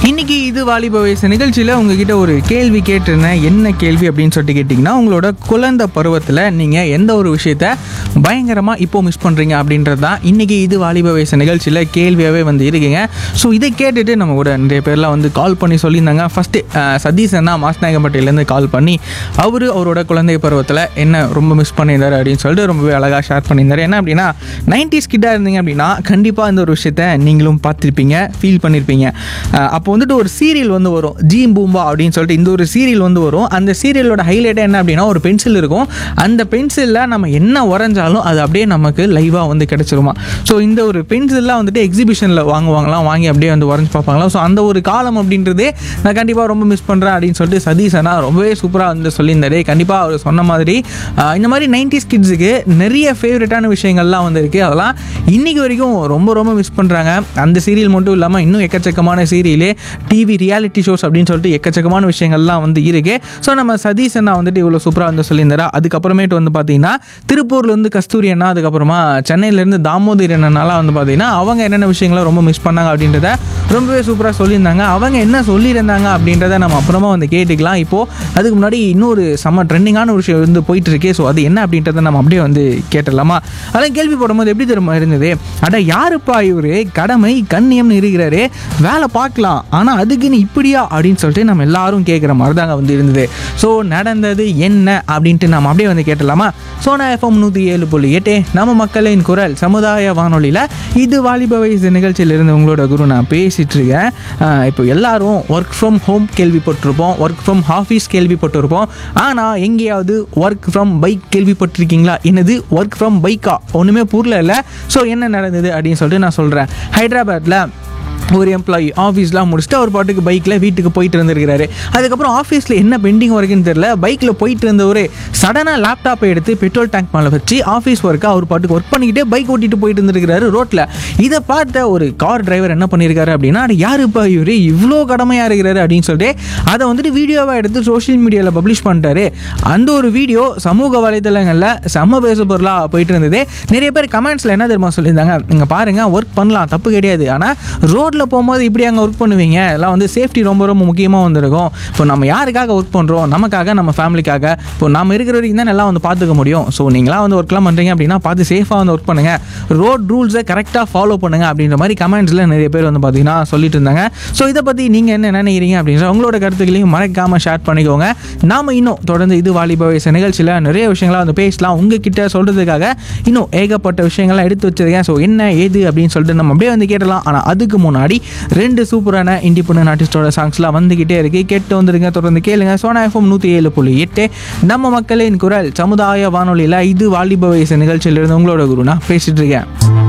இன்னைக்கு இது வாலிப வயசு நிகழ்ச்சியில் உங்ககிட்ட ஒரு கேள்வி கேட்டிருந்தேன் என்ன கேள்வி அப்படின்னு சொல்லிட்டு கேட்டிங்கன்னா உங்களோட குழந்தை பருவத்தில் நீங்கள் எந்த ஒரு விஷயத்த பயங்கரமாக இப்போ மிஸ் பண்ணுறீங்க அப்படின்றது தான் இன்றைக்கி இது வாலிப வயசு நிகழ்ச்சியில் கேள்வியாகவே வந்து இருக்குங்க ஸோ இதை கேட்டுட்டு நம்ம கூட நிறைய பேர்லாம் வந்து கால் பண்ணி சொல்லியிருந்தாங்க ஃபஸ்ட்டு சதீஷ் அண்ணா மாஸ்நாயகம்பட்டியிலேருந்து கால் பண்ணி அவர் அவரோட குழந்தை பருவத்தில் என்ன ரொம்ப மிஸ் பண்ணியிருந்தாரு அப்படின்னு சொல்லிட்டு ரொம்பவே அழகாக ஷேர் பண்ணியிருந்தாரு என்ன அப்படின்னா நைன்டிஸ் கிட்டாக இருந்தீங்க அப்படின்னா கண்டிப்பாக இந்த ஒரு விஷயத்த நீங்களும் பார்த்துருப்பீங்க ஃபீல் பண்ணியிருப்பீங்க அஹ் அப்போ வந்துட்டு ஒரு சீரியல் வந்து வரும் ஜீம் பூம்பா அப்படின்னு சொல்லிட்டு இந்த ஒரு சீரியல் வந்து வரும் அந்த சீரியலோட ஹைலைட்டே என்ன அப்படின்னா ஒரு பென்சில் இருக்கும் அந்த பென்சிலில் நம்ம என்ன வரைஞ்சாலும் அது அப்படியே நமக்கு லைவாக வந்து கிடச்சிருமா ஸோ இந்த ஒரு பென்சில்லாம் வந்துட்டு எக்ஸிபிஷனில் வாங்குவாங்களாம் வாங்கி அப்படியே வந்து வரைஞ்சி பார்ப்பாங்களாம் ஸோ அந்த ஒரு காலம் அப்படின்றதே நான் கண்டிப்பாக ரொம்ப மிஸ் பண்ணுறேன் அப்படின்னு சொல்லிட்டு சதீஷ் அண்ணா ரொம்பவே சூப்பராக வந்து சொல்லியிருந்தாரு கண்டிப்பாக அவர் சொன்ன மாதிரி ஆஹ் இந்த மாதிரி நைன்டிஸ் கிட்ஸுக்கு நிறைய ஃபேவரட்டான விஷயங்கள்லாம் வந்து இருக்குது அதெல்லாம் இன்னைக்கு வரைக்கும் ரொம்ப ரொம்ப மிஸ் பண்ணுறாங்க அந்த சீரியல் மட்டும் இல்லாமல் இன்னும் எக்கச்சக்கமான சீரியலே டிவி ரியாலிட்டி ஷோஸ் அப்படின்னு சொல்லிட்டு எக்கச்சக்கமான விஷயங்கள்லாம் வந்து இருக்கு ஸோ நம்ம சதீஷ் அண்ணா வந்துட்டு இவ்வளோ சூப்பராக வந்து சொல்லியிருந்தாரா அதுக்கப்புறமேட்டு வந்து பார்த்தீங்கன்னா திருப்பூர்லேருந்து கஸ்தூரி அண்ணா அதுக்கப்புறமா சென்னையிலேருந்து தாமோதர் அண்ணனாலாம் வந்து பார்த்தீங்கன்னா அவங்க என்னென்ன விஷயங்களை ரொம்ப மிஸ் பண்ணாங்க அப்படின்றத ரொம்பவே சூப்பராக சொல்லியிருந்தாங்க அவங்க என்ன சொல்லியிருந்தாங்க அப்படின்றத நம்ம அப்புறமா வந்து கேட்டுக்கலாம் இப்போது அதுக்கு முன்னாடி இன்னொரு செம்ம ட்ரெண்டிங்கான ஒரு விஷயம் வந்து போயிட்டு இருக்கே ஸோ அது என்ன அப்படின்றத நம்ம அப்படியே வந்து கேட்டுடலாமா அதெல்லாம் கேள்வி போடும்போது எப்படி தெரியுமா இருந்தது அட யாருப்பா இவரு கடமை கண்ணியம்னு இருக்கிறாரு வேலை பார்க்கலாம் ஆனால் அதுக்குன்னு இப்படியா அப்படின்னு சொல்லிட்டு நம்ம எல்லாரும் கேட்குற மாதிரி தாங்க வந்து இருந்தது ஸோ நடந்தது என்ன அப்படின்ட்டு நம்ம அப்படியே வந்து கேட்டலாமா சோனா எஃப்எம் நூற்றி ஏழு புள்ளி எட்டு நம்ம மக்களின் குரல் சமுதாய வானொலியில் இது வாலிப வயசு நிகழ்ச்சியில் இருந்து உங்களோட குரு நான் பேசிட்டு இருக்கேன் ஆஹ் இப்போ எல்லாரும் ஒர்க் ஃப்ரம் ஹோம் கேள்விப்பட்டிருப்போம் ஒர்க் ஃப்ரம் ஆஃபீஸ் கேள்விப்பட்டிருப்போம் ஆனால் எங்கேயாவது ஒர்க் ஃப்ரம் பைக் கேள்விப்பட்டிருக்கீங்களா என்னது ஒர்க் ஃப்ரம் பைக்கா ஒன்றுமே புரியல இல்லை ஸோ என்ன நடந்தது அப்படின்னு சொல்லிட்டு நான் சொல்கிறேன் ஹைதராபாத்தில் ஒரு எம்ப்ளாயி ஆஃபீஸ்லாம் முடிச்சுட்டு அவர் பாட்டுக்கு பைக்கில் வீட்டுக்கு போயிட்டு இருந்திருக்கிறாரு அதுக்கப்புறம் ஆஃபீஸில் என்ன பெண்டிங் ஒர்க்குன்னு தெரியல பைக்கில் போயிட்டு இருந்தவரே சடனாக லேப்டாப்பை எடுத்து பெட்ரோல் டேங்க் மேலே வச்சு ஆஃபீஸ் ஒர்க்கை அவர் பாட்டுக்கு ஒர்க் பண்ணிக்கிட்டே பைக் ஓட்டிட்டு போயிட்டு இருந்திருக்கிறாரு ரோட்டில் இதை பார்த்த ஒரு கார் டிரைவர் என்ன பண்ணியிருக்காரு அப்படின்னா "அட, யாருப்பா இவரு இவ்வளோ கடமையாக இருக்கிறாரு அப்படின்னு சொல்லிட்டு அதை வந்துட்டு வீடியோவாக எடுத்து சோஷியல் மீடியாவில் பப்ளிஷ் பண்ணிட்டாரு அந்த ஒரு வீடியோ சமூக வலைதளங்களில் செம்ம பேச பொருளாக போயிட்டு இருந்தது நிறைய பேர் கமெண்ட்ஸில் என்ன தெரியுமா சொல்லியிருந்தாங்க இங்கே பாருங்க ஒர்க் பண்ணலாம் தப்பு கிடையாது ஆனால் ரோட்டில் போகும்போது இப்படி அங்கே ஒர்க் பண்ணுவீங்க எல்லாம் வந்து சேஃப்டி ரொம்ப ரொம்ப முக்கியமாக வந்திருக்கும் இப்போ நம்ம யாருக்காக ஒர்க் பண்ணுறோம் நமக்காக நம்ம ஃபேமிலிக்காக இப்போ நம்ம இருக்கிற வரைக்கும் தான் எல்லாம் வந்து பார்த்துக்க முடியும் ஸோ நீங்களாம் வந்து ஒர்க்லாம் பண்ணுறீங்க அப்படின்னா பார்த்து சேஃபாக வந்து ஒர்க் பண்ணுங்கள் ரோட் ரூல்ஸை கரெக்டாக ஃபாலோ பண்ணுங்க அப்படின்ற மாதிரி கமெண்ட்ஸில் நிறைய பேர் வந்து பார்த்தீங்கன்னா சொல்லிட்டு இருந்தாங்க ஸோ இதை பற்றி நீங்கள் என்ன நினைக்கிறீங்க அப்படின்ற உங்களோட கருத்துக்களையும் மறக்காமல் ஷேர் பண்ணிக்கோங்க நாம இன்னும் தொடர்ந்து இது வாலிப வயசு நிகழ்ச்சியில் நிறைய விஷயங்களை வந்து பேசலாம் உங்ககிட்ட சொல்கிறதுக்காக இன்னும் ஏகப்பட்ட விஷயங்கள்லாம் எடுத்து வச்சிருக்கேன் ஸோ என்ன ஏது அப்படின்னு சொல்லிட்டு நம்ம அப்படியே வந்து கேட்டலாம் ஆனால் அதுக்கு முன்னாடி ரெண்டு சூப்பரான இண்டிபெண்டன்ட் ஆர்டிஸ்டோட சாங்ஸ்லாம் வந்துக்கிட்டே இருக்கு கேட்டு வந்துருங்க தொடர்ந்து கேளுங்க சோனா எஃப்எம் நூற்றி ஏழு புள்ளி எட்டு நம்ம மக்களின் குரல் சமுதாய வானொலியில் இது வாலிப வயசு நிகழ்ச்சியிலிருந்து உங்களோட குரு நான் பேசிட்டு இருக்கேன்